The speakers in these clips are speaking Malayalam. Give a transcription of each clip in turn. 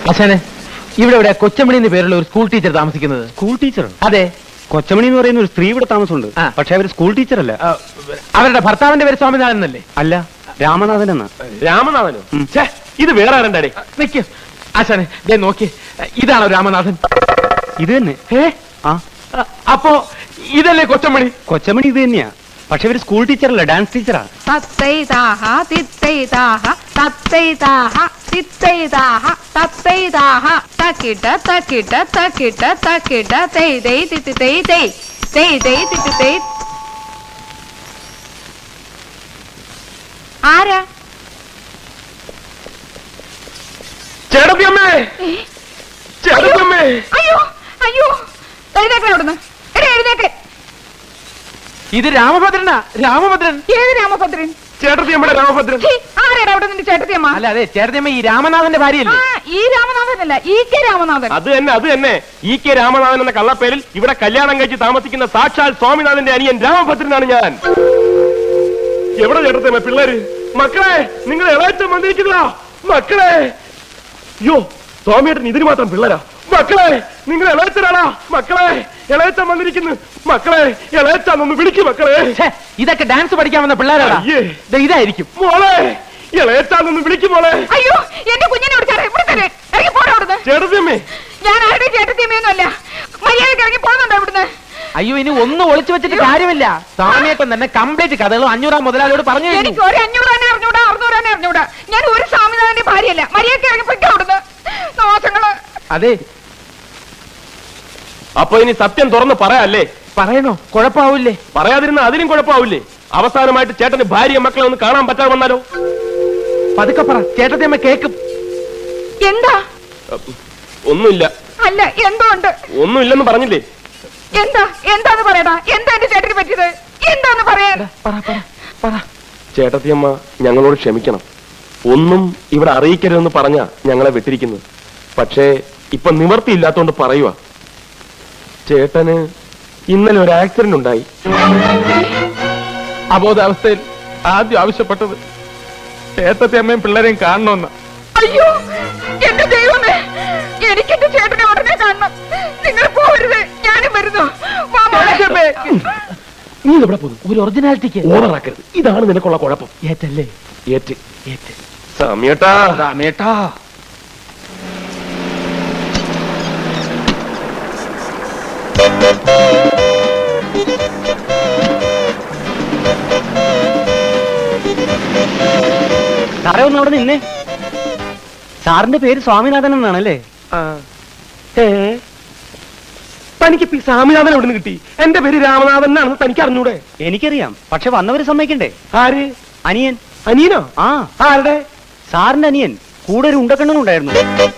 അച്ഛനെ ഇവിടെ ഇവിടെ കൊച്ചമണി എന്ന് പേരുള്ള ഒരു സ്കൂൾ ടീച്ചർ താമസിക്കുന്നത് സ്കൂൾ ടീച്ചർ അതെ കൊച്ചമണി എന്ന് പറയുന്ന ഒരു സ്ത്രീ ഇവിടെ താമസമുണ്ട് ആ. പക്ഷെ അവർ സ്കൂൾ ടീച്ചർ അല്ല ആ, അവരുടെ ഭർത്താവിന്റെ പേര് സ്വാമിനാഥൻ എന്നല്ലേ അല്ല രാമനാഥൻ എന്ന രാമനാഥനോ ഉം. ഛേ, ഇത് വേറെ ആരണ്ടാടേ നിക്ക് അച്ഛനെ ദേ നോക്കി ഇതാണോ രാമനാഥൻ ഇത് തന്നെ ഏ ആ അ- അപ്പോ ഇതല്ലേ കൊച്ചമണി കൊച്ചമണി ഇത് തന്നെയാ പക്ഷെ അവർ സ്കൂൾ ടീച്ചർ അല്ല ഡാൻസ് ടീച്ചറാ തത്തൈതാഹ തിത്തൈതാഹ തത്തൈതാഹ തിത്തൈതാഹ തത്തൈതാഹ തക്കിട്ട തക്കിട്ട തക്കിട്ട തക്കിട്ട തൈ തൈ തിത്തി തൈ തൈ തൈ തൈ തിത്തി തൈ ആരാ ചേട്ടത്തിയമ്മേ ഏ? ചേട്ടത്തിയമ്മേ അയ്യോ അയ്യോ എഴുന്നേക്കണ അവിടുന്ന് എടേ എഴുന്നേക്ക് ഇത് രാമഭദ്രനാ രാമഭദ്രൻ ഏത് രാമഭദ്രൻ ചേട്ടത്തിയമ്മയുടെ രാമഭദ്രൻ ഛീ, ആരാടാ അവിടെ നിന്റെ ചേട്ടത്തിയമ്മ അല്ല അതെ ചേട്ടത്തിയമ്മ ഈ രാമനാഥന്റെ ആ ഭാര്യയല്ലേ ഈ രാമനാഥനല്ല ഈ കെ രാമനാഥൻ അത് തന്നെ അത് തന്നെ ഇ കെ രാമനാഥൻ എന്ന കള്ളപ്പേരിൽ ഇവിടെ കല്യാണം കഴിച്ച് താമസിക്കുന്ന സാക്ഷാൽ സ്വാമിനാഥന്റെ അനിയൻ രാമഭദ്രനാണ് ഞാൻ എവിടെ ചേട്ടത്തിയമ്മ പിള്ളേര് മക്കളെ നിങ്ങൾ ഇളയറ്റം വന്നിരിക്കുന്ന മക്കളെ അയ്യോ സ്വാമിയേട്ടൻ ഇതിന് മാത്രം പിള്ളേരാ മക്കളെ നിങ്ങൾ ഇളയച്ചനാണാ മക്കളെ ഇളയച്ചൻ വന്നിരിക്കുന്നു മക്കളെ ഇളയച്ചാന്നൊന്ന് വിളിക്കു മക്കളെ ഛേ, ഇതൊക്കെ ഡാൻസ് പഠിക്കാൻ വന്ന പിള്ളേരാടാ അയ്യേ. ദേ ഇതായിരിക്കും മോളെ ഇളയച്ചാന്നൊന്ന് വിളിക്കും മോളെ അയ്യോ എന്റെ കുഞ്ഞിനെ വിളിച്ചാറേ ഇവിടെ തന്നെ ഇറങ്ങി പോടാ അവിടുന്ന് ചേട്ടത്തിയമ്മേ ഞാൻ ആരുടെ ചേട്ടത്തിയമ്മയൊന്നും അല്ല മര്യാദയ്ക്ക് ഇറങ്ങി പോകുന്നുണ്ടോ ഇവിടുന്ന് അയ്യോ ഇനി ഒന്നും ഒളിച്ചു വെച്ചിട്ട് കാര്യമില്ല സ്വാമിയേട്ടൻ തന്നെ കംപ്ലീറ്റ് കഥകളും അഞ്ഞൂറാം മുതലാളിയോട് പറഞ്ഞു കഴിഞ്ഞു എനിക്ക് ഒരു അഞ്ഞൂറാനെ അറിഞ്ഞൂടാ അറുന്നൂറാനെ അറിഞ്ഞൂടാ ഞാൻ ഒരു സ്വാമിനാഥന്റെ ഭാര്യയല്ല മര്യാദയ്ക്ക് ഇറങ്ങി പൊയ്ക്കോ അവിടുന്ന് ദോഷങ്ങള് അതെ അപ്പൊ ഇനി സത്യം തുറന്ന് പറയാല്ലേ പറയണോ കുഴപ്പാവൂല്ലേ പറയാതിരുന്ന അതിനും കുഴപ്പമാവില്ലേ അവസാനമായിട്ട് ചേട്ടന് ഭാര്യ മക്കളെ ഒന്ന് കാണാൻ പറ്റാതെ വന്നാലോ പതുക്കെ പറ ചേട്ടത്തിയമ്മ കേക്കും എന്താ അപ്പ് ഒന്നുമില്ല അല്ല എന്തോ ഉണ്ട് ഒന്നുമില്ലെന്ന് പറഞ്ഞില്ലേ എന്താ എന്താന്ന് പറയടാ എന്താ എന്റെ ചേട്ടന് പറ്റിയത് എന്താന്ന് പറയാൻ പറ പറ പറ ചേട്ടത്തിയമ്മ ഞങ്ങളോട് ക്ഷമിക്കണം ഒന്നും ഇവിടെ അറിയിക്കരുതെന്ന് പറഞ്ഞ ഞങ്ങളെ വിട്ടിരിക്കുന്നത് പക്ഷേ ഇപ്പൊ നിവർത്തിയില്ലാത്തോണ്ട് പറയുക ചേട്ടന് ഇന്നലെ ഒരു ആക്സിഡന്റ് ഉണ്ടായി അബോധാവസ്ഥയിൽ ആദ്യം ആവശ്യപ്പെട്ടത് ചേട്ടത്തിയമ്മയും പിള്ളേരെയും കാണണമെന്ന് അയ്യോ എന്റെ ദൈവമേ എനിക്ക് എന്റെ ചേട്ടനെ ഉടനെ കാണണം നിങ്ങൾ പോവരുത് ഞാനും വരുന്നു വാ മോളെ. നീ എവിടെ പോകുന്നു ഒരു ഒറിജിനാലിറ്റിക്ക് ഓണറാക്കരുത് ഇതാണ് നിനക്കുള്ള കുഴപ്പം ഏറ്റല്ലേ ഏറ്റ് ഏറ്റ് സമയട്ടാ രാമേട്ടാ സാറേ ഒന്ന് അവിടെ നിന്നേ സാറിന്റെ പേര് സ്വാമിനാഥൻ എന്നാണല്ലേ ഏ തനിക്ക് ഇപ്പൊ ഈ സ്വാമിനാഥൻ എവിടെ നിന്ന് കിട്ടി എന്റെ പേര് രാമനാഥൻ എന്നാണെന്ന് തനിക്ക് അറിഞ്ഞൂടെ എനിക്കറിയാം പക്ഷെ വന്നവര് സമ്മതിക്കണ്ടേ ആര് അനിയൻ അനിയനോ ആ ആരുടെ സാറിന്റെ അനിയൻ കൂടെ ഒരു ഉണ്ടക്കണ്ണനും ഉണ്ടായിരുന്നു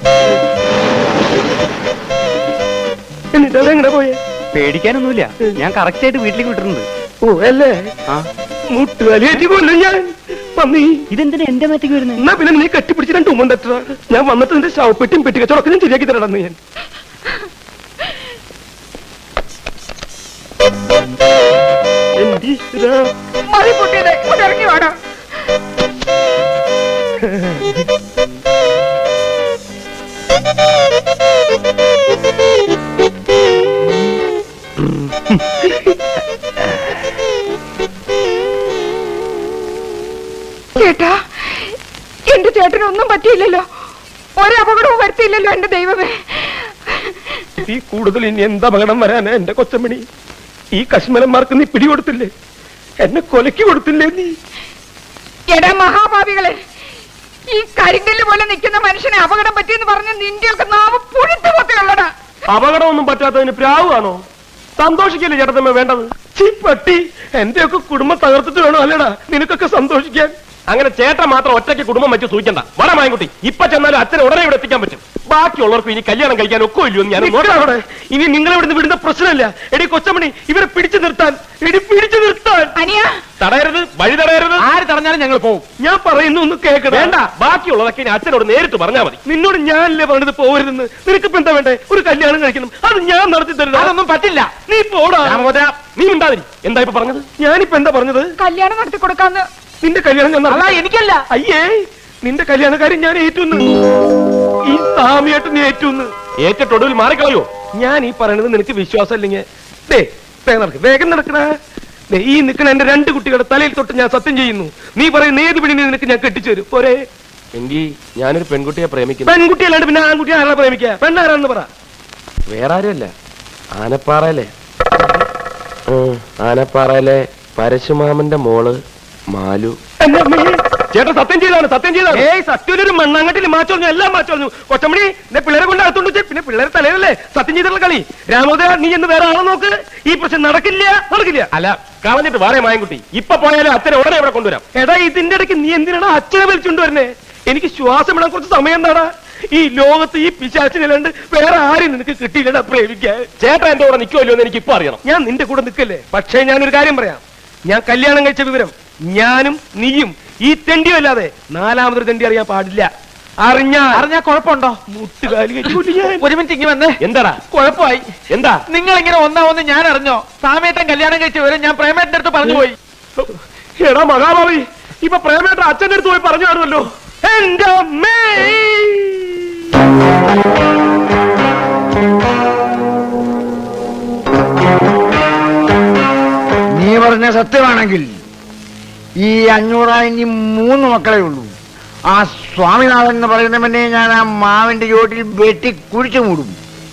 എന്നിട്ട് അതെങ്ങനെ പോയേ പേടിക്കാനൊന്നുമില്ല ഞാൻ കറക്റ്റ് ആയിട്ട് വീട്ടിലേക്ക് വിട്ടിട്ടുണ്ട് ഓ അല്ലേ ആ മുട്ടുവലിയേറ്റി കൊല്ലും ഞാൻ പന്നി ഇതെന്തിനാ എന്റെ മേത്തേക്ക് വരുന്നത് എന്നാ പിന്നെ നീ കെട്ടിപ്പിടിച്ച് രണ്ട് ഉമ്മൻ തട്ട ഞാൻ വന്നിട്ട് നിന്റെ ശവപ്പെട്ടിയും പെട്ടിക്കച്ചവടൊക്കെ ഞാൻ ശരിയാക്കി തരണമെന്ന് ഞാൻ എന്റെ ഈശ്വരാ. മതി പൊട്ടിയത് ഇവിടെ ഇറങ്ങി വാടാ ചേട്ടാ എന്റെ ചേട്ടനൊന്നും പറ്റിയില്ലല്ലോ ഒരപകടവും വരുത്തിയില്ലല്ലോ എന്റെ ദൈവമേ ഈ കൂടുതൽ ഇനി എന്താ അപകടം വരാനാ എന്റെ കൊച്ചമണി ഈ കശ്മലന്മാർക്ക് നീ പിടികൊടുത്തില്ലേ എന്നെ കൊലക്കി കൊടുത്തില്ലേ നീ എടാ മഹാഭാവികളെ ഈ കരിങ്കല്ല് പോലെ നിൽക്കുന്ന മനുഷ്യനെ അപകടം പറ്റിയെന്ന് പറഞ്ഞ നിന്റെയൊക്കെ നാവ് പുഴുത്തു പൊത്തയുള്ളടാ അപകടമൊന്നും പറ്റാത്തതിന് പ്രാവാണോ സന്തോഷിക്കല്ലേ ചേട്ടത്തമ്മ വേണ്ടത് ചീ പട്ടി എന്റെ ഒക്കെ കുടുംബം തകർത്തിട്ട് വേണോ അല്ലടാ നിനക്കൊക്കെ സന്തോഷിക്കാൻ അങ്ങനെ ചേട്ടൻ മാത്രം ഒറ്റയ്ക്ക് കുടുംബം വെച്ച് സൂചിക്കണ്ട വട മായൻകുട്ടി ഇപ്പൊ ചെന്നാലും അച്ഛനെ ഉടനെ ഇവിടെ എത്തിക്കാൻ പറ്റും ബാക്കിയുള്ളവർക്ക് ഇനി കല്യാണം കഴിക്കാൻ ഒക്കെ ഇല്ലയോ എന്ന് ഞാൻ നോക്കാം ഇനി നിങ്ങൾ ഇവിടുന്ന് വിടുന്ന പ്രശ്നമില്ല എടി കൊച്ചമണി ഇവരെ പിടിച്ചു നിർത്താൻ എടി പിടിച്ചു നിർത്താൻ അനിയ തടയരുത് വഴി തടയരുത് ആര് തടഞ്ഞാലും ഞങ്ങൾ പോകും ഞാൻ പറയുന്നു ഒന്ന് കേൾക്കണം വേണ്ട ബാക്കിയുള്ളതൊക്കെ ഇനി അച്ഛനോട് നേരിട്ട് പറഞ്ഞാൽ മതി നിന്നോട് ഞാനല്ലേ പറഞ്ഞത് പോകരുതെന്ന് നിനക്കിപ്പോ എന്താ വേണ്ടേ ഒരു കല്യാണം കഴിക്കണം അത് ഞാൻ നടത്തി തരുന്നത് അതൊന്നും പറ്റില്ല നീ പോടാ രാമഭദ്ര നീ ഉണ്ടാതിരി എന്താ ഇപ്പൊ പറഞ്ഞത് ഞാനിപ്പോ എന്താ പറഞ്ഞത് കല്യാണം നടത്തി കൊടുക്കാന്ന് നിന്റെ കല്യാണം ഞാൻ അല്ല നടത്തി- എനിക്കല്ല അയ്യേ നിന്റെ കല്യാണക്കാരൻ ഞാൻ ഏറ്റുന്ന് ഈ സാമിയായിട്ട് നീ ഏറ്റുന്ന് ഏറ്റിട്ടൊടുവിൽ മാറിക്കളയോ ഞാൻ ഈ പറയണത് നിനക്ക് വിശ്വാസം ഇല്ലെങ്കിൽ ദേ വേഗം നടക്ക് വേഗം നടക്കണ ദേ, ഈ നിൽക്കണ എന്റെ രണ്ട് കുട്ടികളുടെ തലയിൽ തൊട്ട് ഞാൻ സത്യം ചെയ്യുന്നു നീ പറയുന്ന ഏത് പെണ്ണിനെ നിനക്ക് ഞാൻ കെട്ടിച്ചു തരും പോരെ എങ്കിൽ ഞാനൊരു പെൺകുട്ടിയെ പ്രേമിക്കുന്നു പെൺകുട്ടി അല്ലാണ്ട് പിന്നെ ആൺകുട്ടി ആരാ പ്രേമിക്കുക പെണ്ണാരാന്ന് പറ വേറെ ആരുമല്ല ആനപ്പാറയിലെ ഉം, ആനപ്പാറയിലെ പരശുമാമന്റെ മോള് മാലു എന്നെ അമ്മേ. ചേട്ടൻ സത്യം ചെയ്താണ് സത്യം ചെയ്താണ് ഏയ് സത്യൊരു മണ്ണാങ്കട്ടിൽ മാച്ചോളഞ്ഞു എല്ലാം മാച്ചോളഞ്ഞു കൊച്ചമണി എന്നെ പിള്ളേരെ കൊണ്ട് അകത്തോണ്ട് വെച്ച് പിന്നെ പിള്ളേരെ തലയിലല്ലേ സത്യം ചെയ്തിട്ടുള്ള കളി രാമോദര നീ എന്ന് വേറെ ആളെ നോക്ക് ഈ പ്രശ്നം നടക്കില്ല നടക്കില്ല അല്ല കളഞ്ഞിട്ട് വേറെ മായൻകുട്ടി ഇപ്പൊ പോയാലും അച്ഛനെ ഉടനെ ഇവിടെ കൊണ്ടുവരാം എടാ ഇതിന്റെ ഇടയ്ക്ക് നീ എന്തിനാണ് അച്ഛനെ വിളിച്ചുകൊണ്ട് വരുന്നേ എനിക്ക് ശ്വാസം ഇടാൻ കുറച്ച് സമയം എന്താടാ ഈ ലോകത്ത് ഈ പിശാച്ചിനല്ലാണ്ട് വേറെ ആരും നിനക്ക് കിട്ടിയില്ലടാ പ്രേമിക്കാൻ ചേട്ടൻ എന്റെ കൂടെ നിൽക്കുമല്ലോ എന്ന് എനിക്ക് ഇപ്പൊ അറിയണം ഞാൻ നിന്റെ കൂടെ നിൽക്കല്ലേ പക്ഷേ ഞാനൊരു കാര്യം പറയാം ഞാൻ കല്യാണം കഴിച്ച വിവരം ഞാനും നീയും ഈ തെണ്ടിയും അല്ലാതെ നാലാമതൊരു തെണ്ടി അറിയാൻ പാടില്ല അറിഞ്ഞാ അറിഞ്ഞാ കുഴപ്പമുണ്ടോ മുട്ടുകാലി കെട്ടിക്കൂട്ടി ഞാൻ ഒരു മിനിറ്റ് ഇങ്ങ് വന്നേ എന്താടാ കുഴപ്പമായി എന്താ നിങ്ങൾ ഇങ്ങനെ ഒന്നാവെന്ന് ഞാൻ അറിഞ്ഞോ സാമേട്ടൻ കല്യാണം കഴിച്ച വിവരം ഞാൻ പ്രേമേട്ടന്റെ അടുത്ത് പറഞ്ഞു പോയി എടാ മഹാഭാവി ഇപ്പൊ പ്രേമേട്ട അച്ഛന്റെ അടുത്ത് പോയി പറഞ്ഞു കാണുമല്ലോ എന്റെ അമ്മേ നീ പറഞ്ഞ സത്യമാണെങ്കിൽ ഈ അഞ്ഞൂറായി ഇനി മൂന്ന് മക്കളെ ഉള്ളൂ ആ സ്വാമിനാഥൻ എന്ന് പറയുന്നവനെ ഞാൻ ആ മാവിന്റെ ചോട്ടിൽ വെട്ടി കുഴിച്ചു മൂടും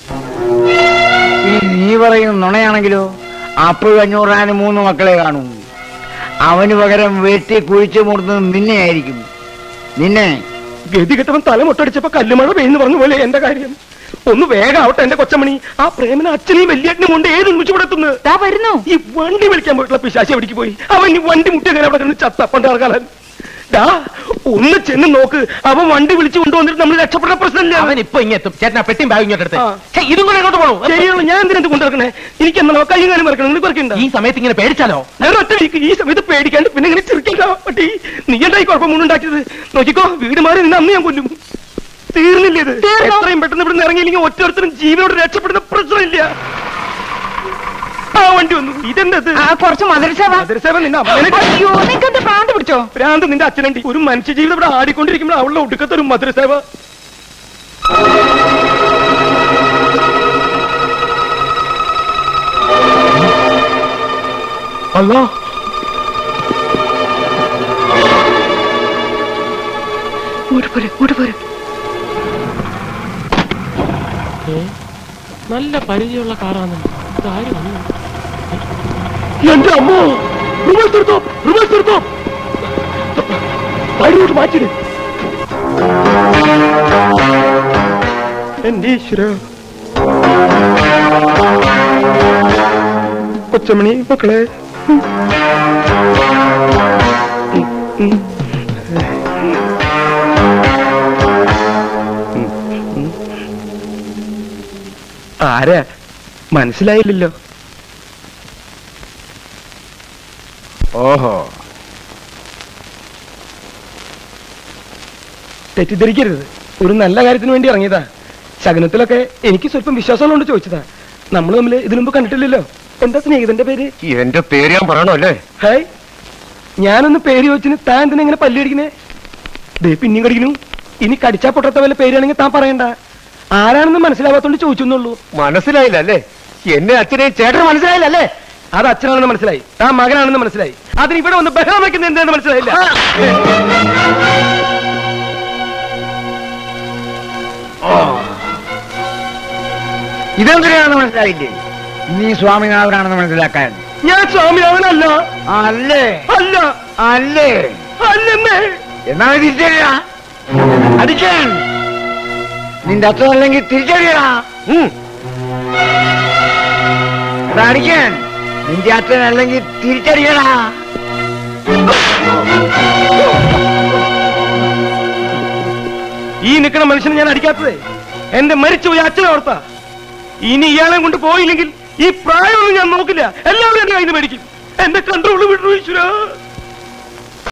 ഇനി നീ പറയുന്ന നുണയാണെങ്കിലോ അപ്പോഴും അഞ്ഞൂറാന് മൂന്ന് മക്കളെ കാണൂ അവന് പകരം വെട്ടി കുഴിച്ചു മൂടുന്നത് നിന്നെയായിരിക്കും നിന്നെ ഗതി കെട്ടവൻ തല മുട്ടടിച്ചപ്പോ കല്ലുമഴ പെയ്യുന്നു പറഞ്ഞു പോലെ എന്റെ കാര്യം ഒന്ന് വേഗം ആവട്ടെ എന്റെ കൊച്ചമണി ആ പ്രേമന അച്ഛനെയും വലിയേട്ടനും കൊണ്ട് ഏത് നിമിഷം ഇവിടെ എത്തുന്നു ദാ വരുന്നു ഈ വണ്ടി വിളിക്കാൻ പോയിട്ടുള്ള പിശാശി എവിടേക്ക് പോയി അവൻ ഈ വണ്ടി മുട്ടി അങ്ങനെ അവിടെ കിടന്ന് ചത്ത പണ്ടാർക്കാലൻ ഡാ ഒന്ന് ചെന്ന് നോക്ക് അവൻ വണ്ടി വിളിച്ചു കൊണ്ടുവന്നിട്ട് നമ്മൾ രക്ഷപ്പെട്ട പ്രശ്നമില്ല അവൻ ഇപ്പൊ ഇങ്ങെത്തും ചേട്ടൻ ആ പെട്ടിയും ബാഗ് ഇങ്ങോട്ട് എടുത്ത് ആ. ഛെ, ഇതും കൂടെ ഇങ്ങോട്ട് പോണു ശരിയാണ് ഞാൻ എന്തിനാ കൊണ്ടിറക്കണേ എനിക്ക് എന്നാ കൈയും കാലും മറക്കണം നിനക്ക് മറക്കണ്ട ഈ സമയത്ത് ഇങ്ങനെ പേടിച്ചാലോ ഞാൻ ഒറ്റ വീക്ക് ഈ സമയത്ത് പേടിക്കാണ്ട് പിന്നെ ഇങ്ങനെ ചിരിക്കില്ല പട്ടി നീ എന്തായി കുഴപ്പം മുന്നുണ്ടാക്കിയത് നോക്കിക്കോ വീട് മാറി നിന്ന് അന്ന് ഞാൻ കൊല്ലും തീർന്നില്ല ഇത് തീർന്നു. എത്രയും പെട്ടെന്ന് ഇവിടുന്ന് ഇറങ്ങിയില്ലെങ്കിൽ ഒറ്റൊരുത്തരും ജീവനോട് രക്ഷപ്പെടുന്ന പ്രശ്നമില്ല ആ വണ്ടി വന്നു ഇതെന്തത് ആ കുറച്ച് മദരസേവ മദ്രസേവ നിന്റെ അമ്മേനെ അയ്യോ നിങ്ങക്ക് പ്രാന്ത് പിടിച്ചോ ഭ്രാന്ത് നിന്റെ അച്ഛനുണ്ട് ഒരു മനുഷ്യ ജീവിതം ഇവിടെ ആടിക്കൊണ്ടിരിക്കുമ്പോൾ അവളുടെ ഒടുക്കത്തെ ഒരു മദ്രസേവ അല്ലോ ഇങ്ങോട്ട് പോരെ ഇങ്ങോട്ട് പോരെ നല്ല പരിചയമുള്ള കാറാണ് എന്റെ അമ്മോ റിവേഴ്സ് എടുത്തോ റിവേഴ്സ് എടുത്തോ വഴിയോട്ട് മാറ്റിട് എന്റെ ഈശ്വര കൊച്ചമണി മക്കളെ ആരാ മനസ്സിലായില്ലല്ലോ ഓഹോ തെറ്റിദ്ധരിക്കരുത് ഒരു നല്ല കാര്യത്തിന് വേണ്ടി ഇറങ്ങിയതാ ശകനത്തിലൊക്കെ എനിക്ക് സ്വല്പം വിശ്വാസമുള്ളതുകൊണ്ട് ചോദിച്ചതാ നമ്മൾ തമ്മിൽ ഇതിനു മുമ്പ് കണ്ടിട്ടില്ലല്ലോ എന്താ സ്നേഹിതന്റെ പേര് എന്റെ പേര് ഞാൻ പറയണോ അല്ലേ ഹായ് ഞാനൊന്ന് പേര് ചോദിച്ചിന് താൻ എന്തിനാ ഇങ്ങനെ പല്ലി അടിക്കുന്നേ ദേ പിന്നെയും കടിക്കുന്നു ഇനി കടിച്ചാ പൊട്ടത്ത വല്ല പേരാണെങ്കിൽ താൻ പറയണ്ട ആരാണെന്ന് മനസ്സിലാവാത്തോണ്ട് ചോദിച്ചെന്നുള്ളൂ മനസ്സിലായില്ല അല്ലേ എന്നെ അച്ഛനെ ചേട്ടന് മനസ്സിലായില്ലല്ലേ അത് അച്ഛനാണെന്ന് മനസ്സിലായി താൻ മകനാണെന്ന് മനസ്സിലായി അതിന് ഇവിടെ വന്ന് ബഹളം വെക്കുന്നത് എന്താണെന്ന് മനസ്സിലായില്ല ഇതെന്തിനാണെന്ന് മനസ്സിലായില്ലേ നീ സ്വാമിനാഥനാണെന്ന് മനസ്സിലാക്കാൻ ഞാൻ സ്വാമിനാഥനല്ല അല്ലേ അല്ല അല്ലേ അല്ലെന്നേ എന്നാ തിരിച്ചറിയാ അടിക്കാൻ നിന്റെ അച്ഛൻ അല്ലെങ്കിൽ തിരിച്ചറിയടാ എടാ അടിക്കാൻ നിന്റെ അച്ഛൻ അല്ലെങ്കിൽ തിരിച്ചറിയടാ ഈ നിൽക്കുന്ന മനുഷ്യനെ ഞാൻ അടിക്കാത്തതേ എന്റെ മരിച്ചുപോയ അച്ഛനെ ഓർത്ത ഇനി ഇയാളെ കൊണ്ട് പോയില്ലെങ്കിൽ ഈ പ്രായമൊന്നും ഞാൻ നോക്കില്ല എല്ലാവരും എന്റെ കയ്യിൽ നിന്ന് മേടിക്കും എന്റെ കൺട്രോൾ വിട്ടു ഈശ്വരാ